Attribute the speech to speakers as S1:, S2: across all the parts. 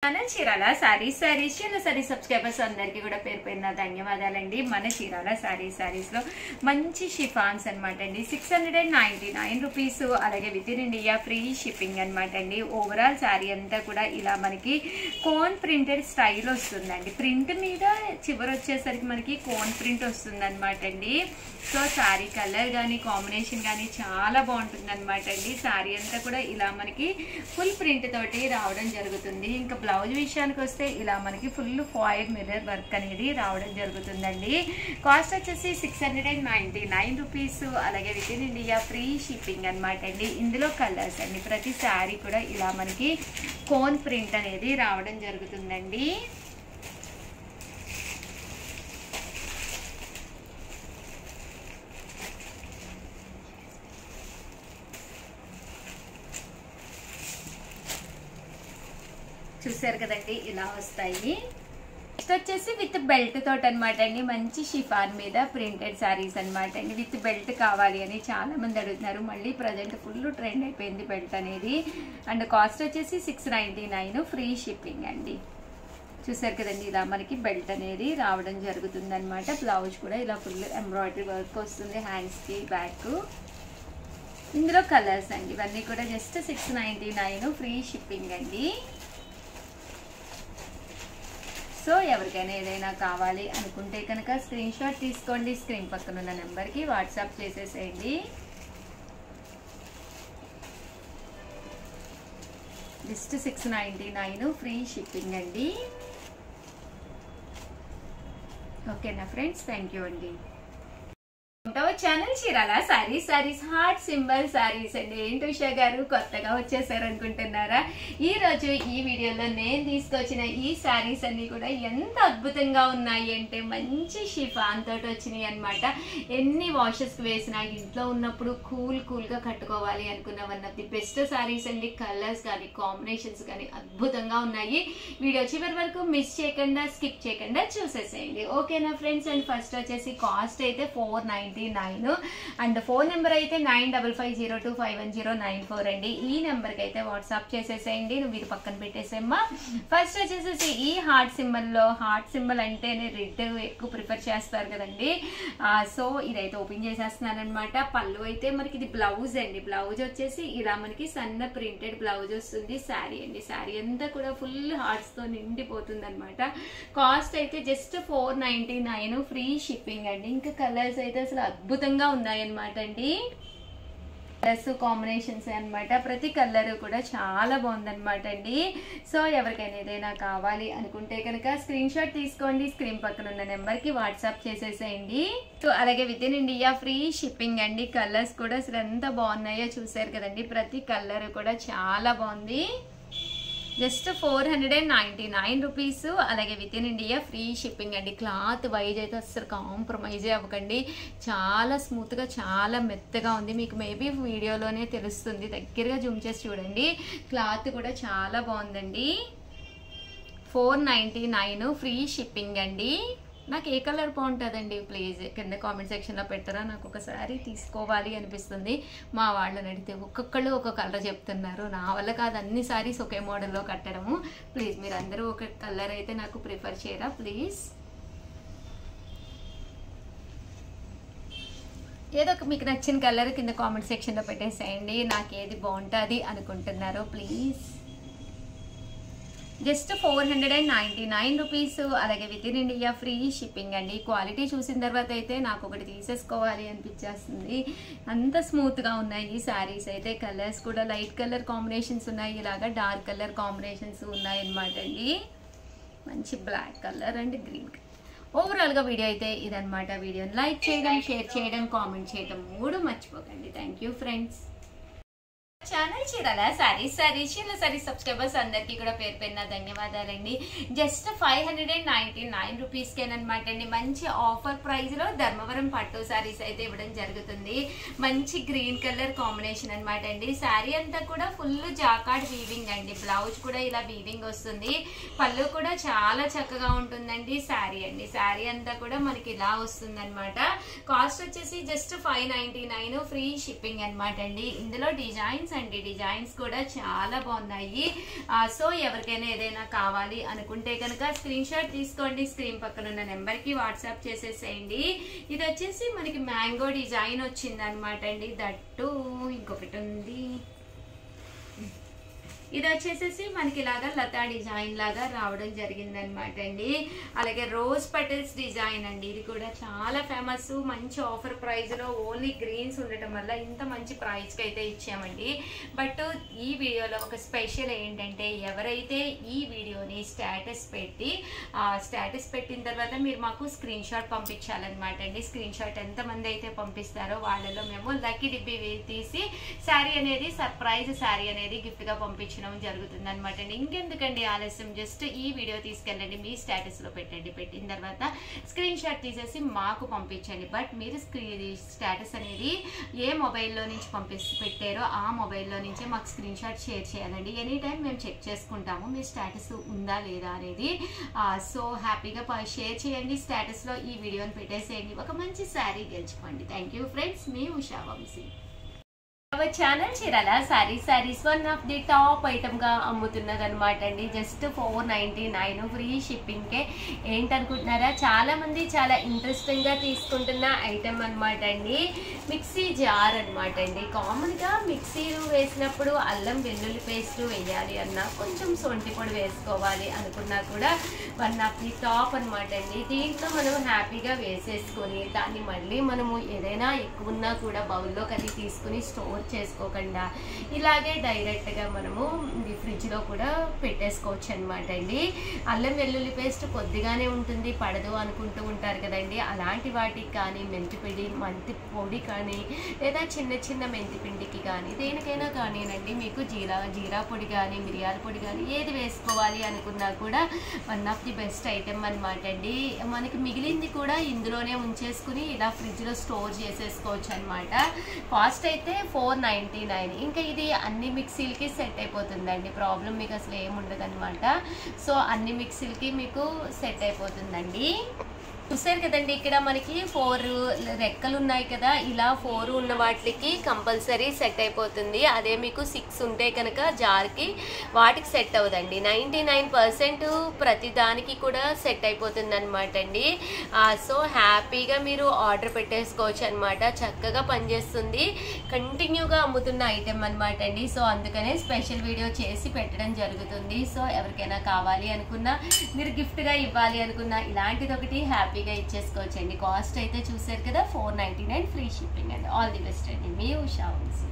S1: మన చీరాల సారీస్ సారీస్ చిన్న sorry subscribers అందరికీ కూడా పేరు పేరున ధన్యవాదాలండి మన చీరాల సారీస్ సారీస్ లో మంచి షిఫాన్స్ అనమాట అండి six hundred and ninety nine rupees అలాగే with in India free shipping అనమాట అండి ఓవరాల్ శారీ అంతా కూడా ఇలా మనకి కోన్ ప్రింటెడ్ స్టైల్ వస్తుందండి ప్రింట్ మీద చివరి వచ్చేసరికి మనకి కోన్ ప్రింట్ వస్తుంది అనమాట అండి సో శారీ కలర్ కానీ కాంబినేషన్ కానీ చాలా బాగుంటుంది అనమాట అండి శారీ అంతా కూడా ఇలా మనకి ఫుల్ ప్రింట్ తోటి రావడం జరుగుతుంది ఇంకా బ్లౌజ్ విషయానికి వస్తే ఇలా మనకి ఫుల్ ఫాయిల్ మిర్రర్ వర్క్ అనేది రావడం జరుగుతుందండి కాస్ట్ వచ్చేసి six hundred and ninety nine rupees అలాగే with in India free shipping అనమాట అండి ఇందులో కలర్స్ అండి ప్రతి శారీ కూడా ఇలా మనకి కోన్ ప్రింట్ అనేది రావడం జరుగుతుందండి చూసారు కదండి ఇలా వస్తాయి నెక్స్ట్ వచ్చేసి విత్ బెల్ట్ తోటి అనమాట అండి మంచి షిఫాన్ మీద ప్రింటెడ్ శారీస్ అనమాట అండి విత్ బెల్ట్ కావాలి అని చాలా మంది అడుగుతున్నారు మళ్ళీ ప్రజెంట్ ఫుల్ ట్రెండ్ అయిపోయింది బెల్ట్ అనేది అండ్ కాస్ట్ వచ్చేసి six ninety nine free shipping అండి చూసారు కదండి ఇలా మనకి బెల్ట్ అనేది రావడం జరుగుతుంది అనమాట బ్లౌజ్ కూడా ఇలా ఫుల్ ఎంబ్రాయిడరీ వర్క్ వస్తుంది హ్యాండ్స్కి బ్యాక్ ఇందులో కలర్స్ అండి ఇవన్నీ కూడా just six ninety nine free shipping అండి సో ఎవరికైనా ఏదైనా కావాలి అనుకుంటే కనుక స్క్రీన్ షాట్ తీసుకోండి స్క్రీన్ పక్కన ఉన్న నెంబర్కి వాట్సాప్ చేసేసేయండి just six ninety nine free shipping అండి ఓకేనా ఫ్రెండ్స్ థ్యాంక్ యూ అండి channel Chirala sarees sarees heart symbol sarees అండి ఏంటి ఉషా గారు కొత్తగా వచ్చేసారు అనుకుంటున్నారా ఈ రోజు ఈ వీడియోలో నేను తీసుకొచ్చిన ఈ సారీస్ అన్ని కూడా ఎంత అద్భుతంగా ఉన్నాయి అంటే మంచి షిఫాన్ తోటి వచ్చినాయి అనమాట ఎన్ని వాషెస్ వేసినా ఇంట్లో ఉన్నప్పుడు కూల్ కూల్ గా కట్టుకోవాలి అనుకున్న one of the best sarees అండి కలర్స్ కానీ కాంబినేషన్స్ కానీ అద్భుతంగా ఉన్నాయి వీడియో చివరి వరకు మిస్ చేయకుండా స్కిప్ చేయకుండా చూసేసేయండి ఓకేనా ఫ్రెండ్స్ అండ్ ఫస్ట్ వచ్చేసి కాస్ట్ అయితే four ninety nine and phone number అయితే nine double five zero two five one zero nine four అండి ఈ నెంబర్కి అయితే వాట్సాప్ చేసేసేయండి నువ్వు మీరు పక్కన పెట్టేసేమ్మా ఫస్ట్ వచ్చేసేసి ఈ హార్ట్ సింబల్లో హార్ట్ సింబల్ అంటేనే రెడ్ ఎక్కువ ప్రిఫర్ చేస్తారు కదండి సో ఇదైతే ఓపెన్ చేసేస్తున్నాను అనమాట పళ్ళు అయితే మనకి ఇది బ్లౌజ్ అండి బ్లౌజ్ వచ్చేసి ఇలా మనకి సన్న ప్రింటెడ్ బ్లౌజ్ వస్తుంది శారీ అండి శారీ అంతా కూడా ఫుల్ హార్ట్స్తో నిండిపోతుంది అనమాట కాస్ట్ అయితే just four ninety nine free shipping అండి ఇంకా కలర్స్ అయితే అసలు అద్భుతంగా ఉన్నాయన్నమాట అండి కలర్స్ కాంబినేషన్స్ అన్నమాట ప్రతి కలర్ కూడా చాలా బాగుందన్నమాట అండి సో ఎవరికైనా ఏదైనా కావాలి అనుకుంటే కనుక స్క్రీన్ షాట్ తీసుకోండి స్క్రీన్ పక్కన ఉన్న నెంబర్కి వాట్సాప్ చేసేసేయండి సో అలాగే with in India free shipping అండి కలర్స్ కూడా అసలు ఎంత బాగున్నాయో చూసారు కదండి ప్రతి కలర్ కూడా చాలా బాగుంది just four hundred and ninety nine rupees అలాగే with in India free shipping అండి క్లాత్ వైజ్ అయితే అస్సలు కాంప్రమైజే అవ్వకండి చాలా స్మూత్గా చాలా మెత్తగా ఉంది మీకు మేబీ వీడియోలోనే తెలుస్తుంది దగ్గరగా జూమ్ చేసి చూడండి క్లాత్ కూడా చాలా బాగుందండి four ninety nine free shipping అండి నాకు ఏ కలర్ బాగుంటుందండి ప్లీజ్ కింద కామెంట్ సెక్షన్లో పెట్టరా నాకు ఒకసారి తీసుకోవాలి అనిపిస్తుంది మా వాళ్ళని అడిగితే ఒక్కొక్కళ్ళు ఒక కలర్ చెప్తున్నారు నా వల్ల కాదు అన్ని సారీస్ ఒకే మోడల్లో కట్టడము ప్లీజ్ మీరు అందరూ ఒక కలర్ అయితే నాకు ప్రిఫర్ చేయరా ప్లీజ్ ఏదో ఒక మీకు నచ్చిన కలర్ కింద కామెంట్ సెక్షన్లో పెట్టేసేయండి నాకు ఏది బాగుంటుంది అనుకుంటున్నారో please just four hundred and ninety nine rupees అలాగే with in India free shipping అండి క్వాలిటీ చూసిన తర్వాత అయితే నాకు ఒకటి తీసేసుకోవాలి అనిపించేస్తుంది అంత స్మూత్గా ఉన్నాయి ఈ శారీస్ అయితే కలర్స్ కూడా లైట్ కలర్ కాంబినేషన్స్ ఉన్నాయి ఇలాగా డార్క్ కలర్ కాంబినేషన్స్ ఉన్నాయి అనమాట అండి మంచి black colour and green colour ఓవరాల్గా వీడియో అయితే ఇదనమాట వీడియోని లైక్ చేయడం షేర్ చేయడం కామెంట్ చేయడం మూడు మర్చిపోకండి thank you friends channel Chirala sarees sarees చిన్న సారీస్ సబ్స్క్రైబర్స్ అందరికీ కూడా పేరు పేరున ధన్యవాదాలండి just five hundred and ninety nine రూపీస్కేనమాట అండి మంచి ఆఫర్ ప్రైస్లో ధర్మవరం పట్టు సారీస్ అయితే ఇవ్వడం జరుగుతుంది మంచి గ్రీన్ కలర్ కాంబినేషన్ అనమాట అండి శారీ అంతా కూడా ఫుల్ జాకాడ్ వీవింగ్ అండి బ్లౌజ్ కూడా ఇలా వీవింగ్ వస్తుంది పళ్ళు కూడా చాలా చక్కగా ఉంటుందండి శారీ అండి శారీ అంతా కూడా మనకి ఇలా వస్తుంది అనమాట కాస్ట్ వచ్చేసి just five ninety nine free shipping అనమాట అండి ఇందులో డిజైన్స్ డిజైన్స్ అండి డిజైన్స్ కూడా చాలా బాగున్నాయి ఆ, సో ఎవరికైనా ఏదైనా కావాలి అనుకుంటే కనుక స్క్రీన్ షాట్ తీసుకోండి స్క్రీన్ పక్కన ఉన్న నెంబర్ కి వాట్సాప్ చేసేసేయండి ఇది వచ్చేసి మనకి మ్యాంగో డిజైన్ వచ్చింది అనమాట అండి దట్టు ఇంకొకటి ఉంది ఇది వచ్చేసేసి మనకి ఇలాగా లతా డిజైన్ లాగా రావడం జరిగింది అనమాట అండి అలాగే రోజ్ పెటల్స్ డిజైన్ అండి ఇది కూడా చాలా ఫేమస్ మంచి ఆఫర్ ప్రైస్ లో ఓన్లీ గ్రీన్స్ ఉండటం వల్ల ఇంత మంచి ప్రైస్ కి అయితే ఇచ్చామండి బట్ ఈ వీడియోలో ఒక స్పెషల్ ఏంటంటే ఎవరైతే ఈ వీడియోని స్టేటస్ పెట్టి స్టేటస్ పెట్టిన తర్వాత మీరు మాకు స్క్రీన్ షాట్ పంపించాలన్నమాట అండి స్క్రీన్ షాట్ ఎంతమంది అయితే పంపిస్తారో వాళ్ళలో మేము లక్కీ డిబ్బి తీసి శారీ అనేది సర్ప్రైజ్ శారీ అనేది గిఫ్ట్ గా పంపించడం జరుగుతుంది అనమాట అండి ఇంకెందుకండి ఆలస్యం జస్ట్ ఈ వీడియో తీసుకెళ్ళండి మీ స్టేటస్ లో పెట్టండి పెట్టిన తర్వాత స్క్రీన్ షాట్ తీసేసి మాకు పంపించండి బట్ మీరు స్క్రీన్ స్టేటస్ అనేది ఏ మొబైల్లో నుంచి పంపిస్తూ పెట్టారో ఆ మొబైల్లో నుంచే మాకు స్క్రీన్ షాట్ షేర్ చేయాలండి ఎనీ టైం మేము చెక్ చేసుకుంటాము మీ స్టేటస్ ఉందా లేదా అనేది సో హ్యాపీగా షేర్ చేయండి స్టేటస్లో ఈ వీడియోని పెట్టేసేయండి ఒక మంచి శారీ గెలుచుకోండి థ్యాంక్ యూ ఫ్రెండ్స్ మీ Usha Vamshi our channel Chirala sari sarees one of the top item గా అమ్ముతున్నది అనమాట అండి just four ninety nine free shipping కే ఏంటనుకుంటున్నారా చాలా మంది చాలా ఇంట్రెస్టింగ్ గా తీసుకుంటున్న ఐటమ్ అనమాట అండి మిక్సీ జార్ అనమాట అండి కామన్ గా మిక్సీ వేసినప్పుడు అల్లం వెల్లుల్లి పేస్ట్ వేయాలి అన్నా కొంచెం సొంటి పొడి వేసుకోవాలి అనుకున్నా కూడా వన్ ఆఫ్ ది టాప్ అనమాట అండి దీంట్లో మనం హ్యాపీగా వేసేసుకొని దాన్ని మళ్ళీ మనము ఏదైనా ఎక్కువ ఉన్నా కూడా బౌల్లో కది తీసుకుని స్టోర్ చేసుకోకుండా ఇలాగే డైరెక్ట్గా మనము ఇది ఫ్రిడ్జ్లో కూడా పెట్టేసుకోవచ్చు అనమాట అండి అల్లం వెల్లుల్లి పేస్ట్ కొద్దిగానే ఉంటుంది పడదు అనుకుంటూ ఉంటారు కదండి అలాంటి వాటికి కానీ మెంతి పిండి మెంతి పొడి కానీ లేదా చిన్న చిన్న మెంతి పిండికి కానీ దేనికైనా కానీనండి మీకు జీరా జీరా పొడి కానీ మిరియాల పొడి కానీ ఏది వేసుకోవాలి అనుకున్నా కూడా one of the best item అనమాట అండి మనకి మిగిలింది కూడా ఇందులోనే ఉంచేసుకుని ఇలా ఫ్రిడ్జ్లో స్టోర్ చేసేసుకోవచ్చు అనమాట కాస్ట్ అయితే ఫోర్ నైంటీ నైన్ ఇంకా ఇది అన్ని మిక్సీలకి సెట్ అయిపోతుందండి ప్రాబ్లం మీకు అసలు ఏముండదు అనమాట సో అన్ని మిక్సీలకి మీకు సెట్ అయిపోతుందండి చూసారు కదండి ఇక్కడ మనకి ఫోర్ రెక్కలు ఉన్నాయి కదా ఇలా ఫోర్ ఉన్న వాటికి కంపల్సరీ సెట్ అయిపోతుంది అదే మీకు సిక్స్ ఉంటే కనుక జార్కి వాటికి సెట్ అవ్వదండి నైంటీ నైన్ పర్సెంట్ ప్రతి దానికి కూడా సెట్ అయిపోతుంది అనమాట అండి సో హ్యాపీగా మీరు ఆర్డర్ పెట్టేసుకోవచ్చు అనమాట చక్కగా పనిచేస్తుంది కంటిన్యూగా అమ్ముతున్న ఐటెం అనమాట అండి సో అందుకనే స్పెషల్ వీడియో చేసి పెట్టడం జరుగుతుంది సో ఎవరికైనా కావాలి అనుకున్నా మీరు గిఫ్ట్గా ఇవ్వాలి అనుకున్నా ఇలాంటిది ఒకటి హ్యాపీగా ఇచ్చేసుకోవచ్చండి కాస్ట్ అయితే చూసారు కదా four ninety nine free shipping అండి ఆల్ ది బెస్ట్ అండి మీ ఉషా వంశీ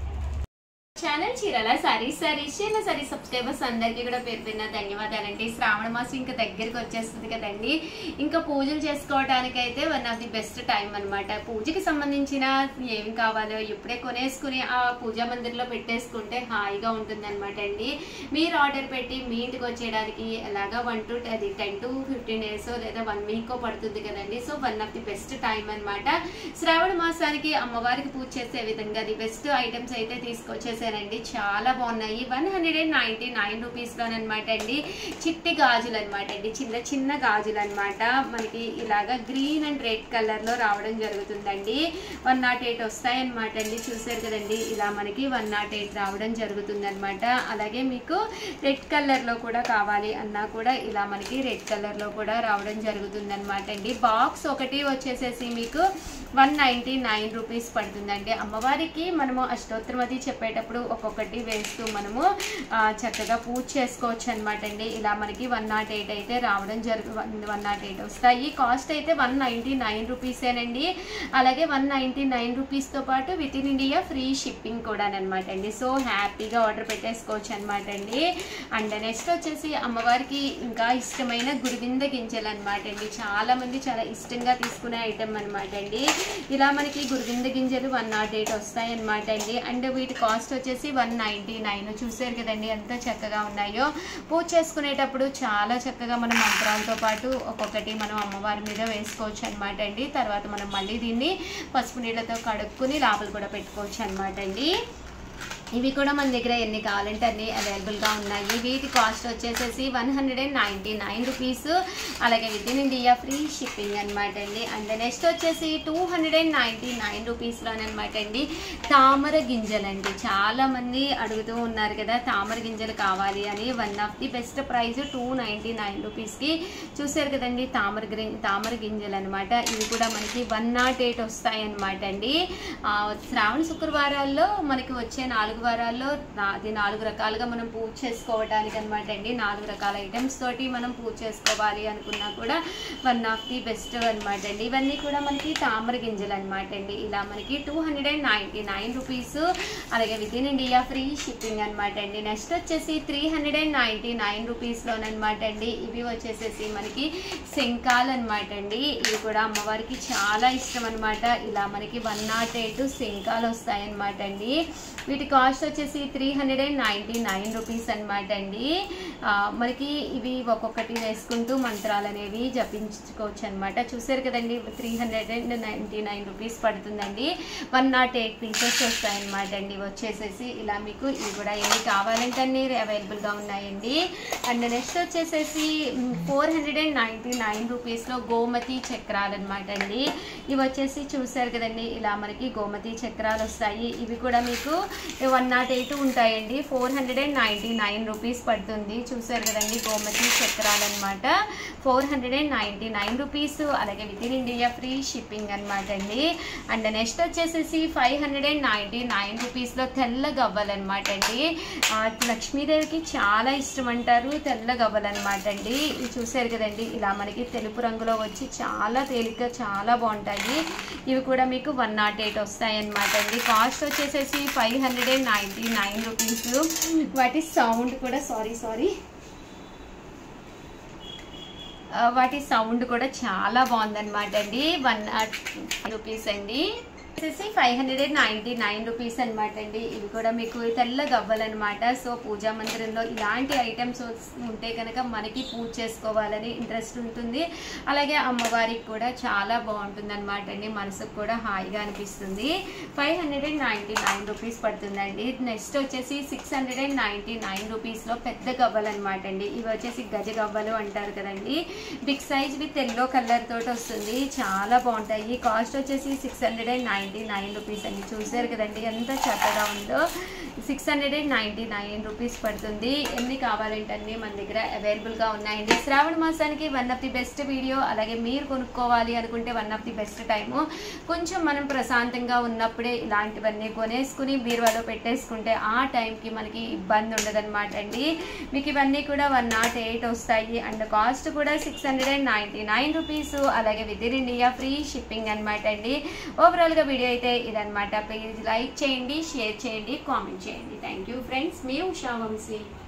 S1: ఛానల్ చీరాల సారీస్ సారీస్ చీరాల సారీ సబ్స్క్రైబర్స్ అందరికీ కూడా పేరు పేరున ధన్యవాదాలండి శ్రావణ మాసం ఇంకా దగ్గరికి వచ్చేస్తుంది కదండి ఇంకా పూజలు చేసుకోవడానికి అయితే one of the best time అన్నమాట పూజకి సంబంధించిన ఏమి కావాలో ఇప్పుడే కొనేసుకుని ఆ పూజా మందిర్లో పెట్టేసుకుంటే హాయిగా ఉంటుంది అనమాట అండి మీరు ఆర్డర్ పెట్టి మీ ఇంటికి వచ్చేయడానికి ఎలాగా వన్ టు అది టెన్ టు ఫిఫ్టీన్ డేస్ లేదా వన్ వీక్ పడుతుంది కదండి so one of the best time అన్నమాట శ్రావణ మాసానికి అమ్మవారికి పూజ చేసే విధంగా ది బెస్ట్ ఐటమ్స్ అయితే తీసుకొచ్చేసారండి చాలా బాగున్నాయి one hundred and ninety nine రూపీస్లోనమాట అండి చిట్టి గాజులు అనమాట అండి చిన్న చిన్న గాజులు అనమాట మనకి ఇలాగా గ్రీన్ అండ్ రెడ్ కలర్లో రావడం జరుగుతుందండి వన్ నాట్ ఎయిట్ వస్తాయన్నమాట అండి చూసారు కదండి ఇలా మనకి వన్ నాట్ ఎయిట్ రావడం జరుగుతుంది అనమాట అలాగే మీకు రెడ్ కలర్లో కూడా కావాలి అన్నా కూడా ఇలా మనకి రెడ్ కలర్లో కూడా రావడం జరుగుతుంది అనమాట అండి బాక్స్ ఒకటి వచ్చేసేసి మీకు వన్ నైంటీ నైన్ రూపీస్ పడుతుందండి అమ్మవారికి మనము అష్టోత్తరం అది చెప్పేటప్పుడు ఒక్కొక్కటి వేస్తూ మనము ఆ, చక్కగా పూజ చేసుకోవచ్చు అనమాట అండి ఇలా మనకి వన్ నాట్ ఎయిట్ అయితే రావడం జరుగు వన్ నాట్ ఎయిట్ వస్తాయి కాస్ట్ అయితే వన్ నైంటీ నైన్ రూపీసేనండి అలాగే వన్ నైంటీ నైన్ రూపీస్తో పాటు with in India free shipping కూడా అనమాట అండి సో హ్యాపీగా ఆర్డర్ పెట్టేసుకోవచ్చు అనమాట అండి అండ్ నెక్స్ట్ వచ్చేసి అమ్మవారికి ఇంకా ఇష్టమైన గురువింద గింజలు అనమాట అండి చాలా మంది చాలా ఇష్టంగా తీసుకునే ఐటమ్ అనమాట అండి ఇలా మనకి గురువింద గింజలు వన్ నాట్ ఎయిట్ వస్తాయి అనమాట అండి అండ్ వీటి కాస్ట్ వచ్చేసి వన్ నైంటీ నైన్ చూసారు కదండి ఎంత చక్కగా ఉన్నాయో పూజ చేసుకునేటప్పుడు చాలా చక్కగా మనం మంత్రాలతో పాటు ఒక్కొక్కటి మనం అమ్మవారి మీద వేసుకోవచ్చు అనమాట అండి తర్వాత మనం మళ్ళీ దీన్ని పసుపు నీళ్ళతో కడుక్కుని లోపల కూడా పెట్టుకోవచ్చు అనమాట అండి ఇవి కూడా మన దగ్గర ఎన్ని కావాలంటే అన్ని అవైలబుల్గా ఉన్నాయి వీటి కాస్ట్ వచ్చేసేసి one hundred and ninety nine rupees అలాగే with in India free shipping అనమాట అండి అండ్ నెక్స్ట్ వచ్చేసి two hundred and ninety nine రూపీస్లోనమాట అండి తామర గింజలండి చాలా మంది అడుగుతూ ఉన్నారు కదా తామర గింజలు కావాలి అని one of the best price two ninety nine రూపీస్కి చూసారు కదండి తామర గిరి తామర గింజలు అనమాట ఇవి కూడా మనకి వన్ నాట్ ఎయిట్ వస్తాయి అనమాట అండి ఆ, శ్రావణ శుక్రవారాల్లో మనకి వచ్చే నాలుగు వారాల్లో నా- అది నాలుగు రకాలుగా మనం పూజ చేసుకోవడానికి అనమాట అండి నాలుగు రకాల ఐటమ్స్ తోటి మనం పూజ చేసుకోవాలి అనుకున్నా కూడా వన్ ఆఫ్ ది బెస్ట్ అనమాట అండి ఇవన్నీ కూడా మనకి తామర గింజలు అనమాట అండి ఇలా మనకి two hundred and ninety nine rupees అలాగే with in India free shipping అనమాట అండి నెక్స్ట్ వచ్చేసి three hundred and ninety nine రూపీస్లోనమాట అండి ఇవి వచ్చేసేసి మనకి శంఖాలు అనమాట అండి ఇవి కూడా అమ్మవారికి చాలా ఇష్టం అనమాట ఇలా మనకి వన్ నాట్ ఎయిట్ శంఖాలు వస్తాయన్నమాట అండి వీటి కాస్ట్ వచ్చేసి three hundred and ninety nine rupees అనమాట అండి ఆ, మనకి ఇవి ఒక్కొక్కటి వేసుకుంటూ మంత్రాలు అనేవి జపించుకోవచ్చు అనమాట చూసారు కదండి three hundred and ninety nine rupees పడుతుందండి వన్ నాట్ ఎయిట్ పీసెస్ వస్తాయన్నమాట అండి ఇవి వచ్చేసేసి ఇలా మీకు ఇవి కూడా ఎన్ని కావాలంటే అన్ని అవైలబుల్గా ఉన్నాయండి అండ్ నెక్స్ట్ వచ్చేసేసి four hundred and ninety nine రూపీస్లో గోమతి చక్రాలు అనమాట అండి ఇవి వచ్చేసి చూసారు కదండి ఇలా మనకి గోమతి చక్రాలు వస్తాయి ఇవి కూడా మీకు వన్ నాట్ ఎయిట్ ఉంటాయండి four hundred and ninety nine rupees పడుతుంది చూసారు కదండి గోమతి చక్రాలు అనమాట four hundred and ninety nine rupees అలాగే with in India free shipping అనమాట అండి అండ్ నెక్స్ట్ వచ్చేసేసి five hundred and ninety nine రూపీస్లో తెల్ల గవ్వలు అనమాట అండి ఆ, లక్ష్మీదేవికి చాలా ఇష్టం అంటారు తెల్ల గవ్వలు అనమాట అండి ఇవి చూసారు కదండి ఇలా మనకి తెలుపు రంగులో వచ్చి చాలా తేలిగ్గా చాలా బాగుంటాయి ఇవి కూడా మీకు వన్ నాట్ ఎయిట్ వస్తాయి అనమాట అండి కాస్ట్ వచ్చేసేసి five hundred and ninety nine rupees వాటి సౌండ్ కూడా సారీ సారీ ఆ, వాటి సౌండ్ కూడా చాలా బాగుందన్నమాట అండి వన్ రూపీస్ అండి వచ్చేసి five hundred and ninety nine rupees అనమాట అండి ఇవి కూడా మీకు తెల్ల గవ్వలన్నమాట సో పూజా మందిరంలో ఇలాంటి ఐటమ్స్ ఉంటే కనుక మనకి పూజ చేసుకోవాలని ఇంట్రెస్ట్ ఉంటుంది అలాగే అమ్మవారికి కూడా చాలా బాగుంటుంది అనమాట అండి మనసుకు కూడా హాయిగా అనిపిస్తుంది five hundred and ninety nine rupees పడుతుందండి నెక్స్ట్ వచ్చేసి six hundred and ninety nine రూపీస్లో పెద్ద గవ్వలు అనమాట అండి ఇవి వచ్చేసి గజ గవ్వలు అంటారు కదండి big size with yellow colour తోటి వస్తుంది చాలా బాగుంటాయి కాస్ట్ వచ్చేసి six hundred and ninety nine rupees అండి చూసారు కదండి ఎంత చక్కగా ఉందో six hundred and ninety nine rupees పడుతుంది ఎన్ని కావాలంటే అన్ని మన దగ్గర అవైలబుల్గా ఉన్నాయండి శ్రావణ మాసానికి one of the best video అలాగే మీరు కొనుక్కోవాలి అనుకుంటే one of the best time కొంచెం మనం ప్రశాంతంగా ఉన్నప్పుడే ఇలాంటివన్నీ కొనేసుకుని బీరువాలో పెట్టేసుకుంటే ఆ టైంకి మనకి ఇబ్బంది ఉండదన్నమాట అండి మీకు ఇవన్నీ కూడా వన్ నాట్ ఎయిట్ వస్తాయి అండ్ కాస్ట్ కూడా six hundred and ninety nine rupees అలాగే with in India free shipping అనమాట అండి ఓవరాల్గా వీడియో అయితే ఇదనమాట ప్లీజ్ లైక్ చేయండి షేర్ చేయండి కామెంట్ చేయండి థ్యాంక్ యూ ఫ్రెండ్స్ మీ ఉషా వంశీ